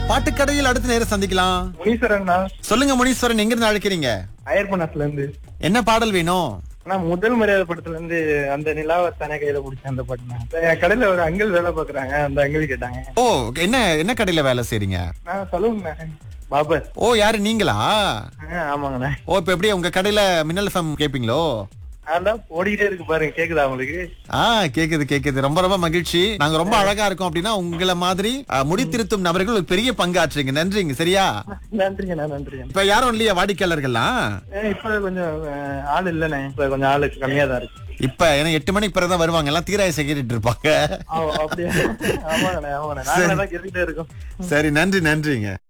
பாட்டுக்கடையில் அடுத்த நேரம் சந்திக்கலாம் முனீஸ்வரன் சொல்லுங்க முனீஸ்வரன் எங்க இருந்து அழைக்கிறீங்க அயர்பண்ணாத்துல இருந்து என்ன பாடல் வேணும் ஆனா முதல் மரியாதை படத்துல இருந்து அந்த நிலாவை தானே கையில பிடிச்ச அந்த பாட்டு தான். என் கடையில ஒரு அங்கிள் வேலை பாக்குறாங்க அந்த அங்கிள் கேட்டாங்க ஓ என்ன என்ன கடையில வேலை செய்றீங்க நான் சொல்லுங்கண்ணே பாபர் ஓ யாரு நீங்களா ஆ, ஆமாங்கண்ணே ஓ இப்ப எப்படி உங்க கடையில மின்னல் எஃப்எம் கேப்பீங்களோ அதான் ஓடிக்கிட்டே இருக்கு பாருங்க கேக்குதா உங்களுக்கு ஆ கேக்குது கேக்குது ரொம்ப ரொம்ப மகிழ்ச்சி நாங்க ரொம்ப அழகா இருக்கோம் அப்படின்னா உங்களை மாதிரி ஆ, முடி திருத்தும் நபர்கள் ஒரு பெரிய பங்காற்றுங்க நன்றிங்க சரியா நன்றிங்கண்ணா நன்றிங்க இப்ப யாரும் இல்லையா வாடிக்கையாளர்கள்லாம் இப்ப கொஞ்சம் அஹ், ஆள் இல்லண்ணே இப்ப கொஞ்சம் ஆளு கம்மியா தான் இருக்கு இப்ப ஏன்னா எட்டு மணிக்கு பிறகுதான் வருவாங்க எல்லாம் தீராய செஞ்சுட்டு இருப்பாங்க ஆ, அப்படியா ஆமாங்கண்ணே ஆமாங்கண்ணே நாங்களே தான் கேட்டுக்கிட்டே இருக்கோம் சரி நன்றி நன்றிங்க